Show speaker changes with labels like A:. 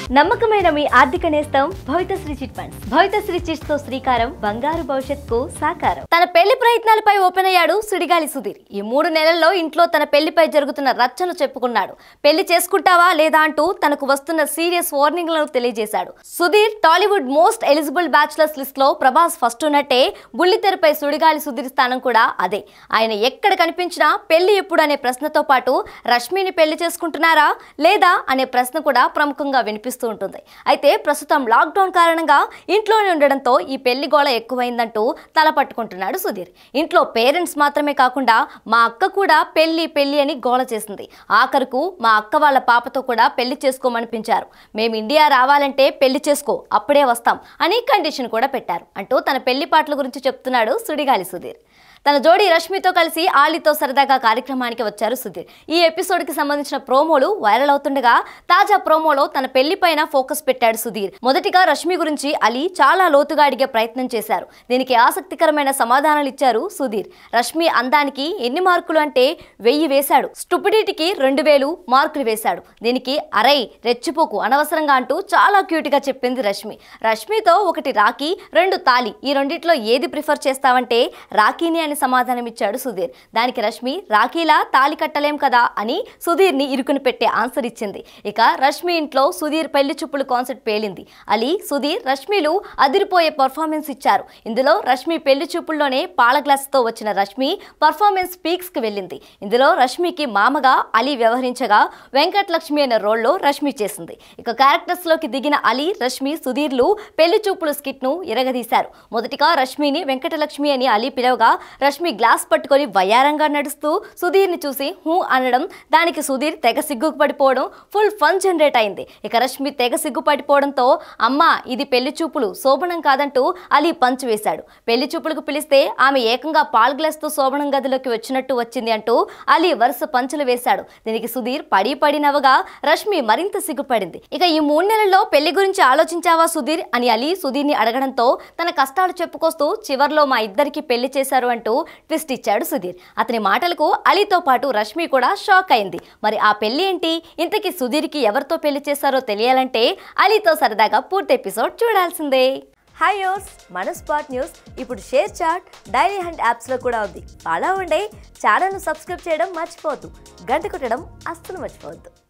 A: నమ్మకమైన మీ ఆర్థిక నేస్తం Bhavithasri chit funds Bhavithasri chits తో శ్రీకారం బంగారు భవిష్యత్తుకు సాకారం తన పెళ్లి ప్రయత్నాలపై ఓపెన్ అయ్యాడు సుడిగాలి సుధీర్ ఈ మూడు నెలల్లో ఇంట్లో తన పెళ్లిపై జరుగుతున్న రచ్చను చెప్పుకున్నాడు పెళ్లి చేసుకుంటావా లేదా అంటూ తనకు వస్తున్న సీరియస్ వార్నింగ్లను తెలియజేశాడు Sudheer Tollywood most eligible bachelors list లో ప్రభాస్ ఫస్ట్ ఉన్నట్టే బుల్లితెరపై సుడిగాలి సుధీర్ స్థానం కూడా అదే ఆయన ఎక్కడ కనిపించినా పెళ్లి ఎప్పుడు అనే ప్రశ్నతో పాటు రష్మిని పెళ్లి చేసుకుంటున్నారా లేదా అనే ప్రశ్న కూడా ప్రముఖంగా వినిపిస్తూ ఉంటుంది అయితే ప్రస్తుతం లాక్డౌన్ కారణంగా ఇంట్లోనే ఉండడంతో ఈ పెళ్లి గోళ ఎక్కువైందంటూ తల పట్టుకుంటున్నాడు సుధీర్ ఇంట్లో పేరెంట్స్ మాత్రమే కాకుండా మా అక్క కూడా పెళ్లి పెళ్లి అని గోల చేసింది ఆఖరుకు మా అక్క వాళ్ళ పాపతో కూడా పెళ్లి చేసుకోమనిపించారు మేము ఇండియా రావాలంటే పెళ్లి చేసుకో అప్పుడే వస్తాం అని కండిషన్ కూడా పెట్టారు అంటూ తన పెళ్లి పాటల గురించి చెప్తున్నాడు సుడిగాలి సుధీర్ తన జోడి రష్మితో కలిసి ఆలితో సరదాగా కార్యక్రమానికి వచ్చారు సుధీర్ ఈ ఎపిసోడ్ కి సంబంధించిన ప్రోమోలు వైరల్ అవుతుండగా తాజా ప్రోమోలో తన పెళ్లిపైన ఫోకస్ పెట్టాడు సుధీర్ మొదటిగా రష్మి గురించి అలీ చాలా లోతుగా అడిగే ప్రయత్నం చేశారు దీనికి ఆసక్తికరమైన సమాధానాలు ఇచ్చారు సుధీర్ రష్మి అందానికి ఎన్ని మార్కులు అంటే వెయ్యి వేశాడు స్టూపిడిటీకి రెండు వేలు మార్కులు వేశాడు దీనికి అరై రెచ్చిపోకు అనవసరంగా అంటూ చాలా క్యూట్ గా చెప్పింది రష్మి రష్మితో ఒకటి రాఖీ రెండు తాలి ఈ రెండిట్లో ఏది ప్రిఫర్ చేస్తావంటే రాఖీని అని సమాధానం ఇచ్చాడు సుధీర్ దానికి రష్మి రాఖీలా తాలి కట్టలేం కదా అని సుధీర్ని ఇరుకుని పెట్టే ఆన్సర్ ఇచ్చింది ఇక రష్మి ఇంట్లో సుధీర్ పెళ్లి చూపులు కాన్సెప్ట్ పేలింది అలీ సుధీర్ రష్మిలు అదిరిపోయే పర్ఫార్మెన్స్ ఇచ్చారు ఇందులో రష్మి పెళ్లి చూపుల్లోనే పాల గ్లాస్తో వచ్చిన రష్మి పర్ఫార్మెన్స్ పీక్స్ కి వెళ్ళింది ఇందులో రష్మికి మామగా అలీ వ్యవహరించగా వెంకట్ లక్ష్మి అనే రోల్లో రష్మి చేసింది ఇక క్యారెక్టర్స్ లోకి దిగిన అలీ రష్మి సుధీర్లు పెళ్లి చూపులు స్కిట్ ను ఇరగదీశారు మొదటిగా రష్మిని వెంకటలక్ష్మి అని అలీ పిలవగా రష్మి గ్లాస్ పట్టుకొని వయ్యారంగా నడుస్తూ సుధీర్ని చూసి హూ అనడం దానికి సుధీర్ తెగ సిగ్గుకు పడిపోవడం ఫుల్ ఫన్ జనరేట్ అయింది ఇక రష్మి తెగ సిగ్గుపడిపోవడంతో అమ్మ ఇది పెళ్లి చూపులు శోభనం కాదంటూ అలీ పంచ్ వేశాడు పెళ్లి చూపులకు పిలిస్తే ఆమె ఏకంగా పాల్ గ్లాస్తో శోభనం గదిలోకి వచ్చినట్టు వచ్చింది అంటూ అలీ వరుస పంచులు వేశాడు దీనికి సుధీర్ పడి పడి నవ్వగా రష్మి మరింత సిగ్గుపడింది ఇక ఈ మూడు నెలల్లో పెళ్లి గురించి ఆలోచించావా సుధీర్ అని అలీ సుధీర్ని అడగడంతో తన కష్టాలు చెప్పుకొస్తూ చివర్లో మా ఇద్దరికి పెళ్లి చేశారు అంటూ ట్విస్ట్ ఇచ్చాడు సుధీర్ అతని మాటలకు అలీతో పాటు రష్మి కూడా షాక్ అయింది మరి ఆ పెళ్లి ఏంటి ఇంతకీ సుధీర్కి ఎవరితో పెళ్లి చేశారో తెలియాలంటే అలీతో సరదాగా పూర్తి ఎపిసోడ్ చూడాల్సిందే హాయ్ యోస్ మన స్పాట్ న్యూస్ ఇప్పుడు షేర్ చాట్ డైరీ హండ్ యాప్స్లో కూడా ఉంది అలా ఉండే ఛానల్ను సబ్స్క్రైబ్ చేయడం మర్చిపోవద్దు గంట కొట్టడం అస్సలు మర్చిపోవద్దు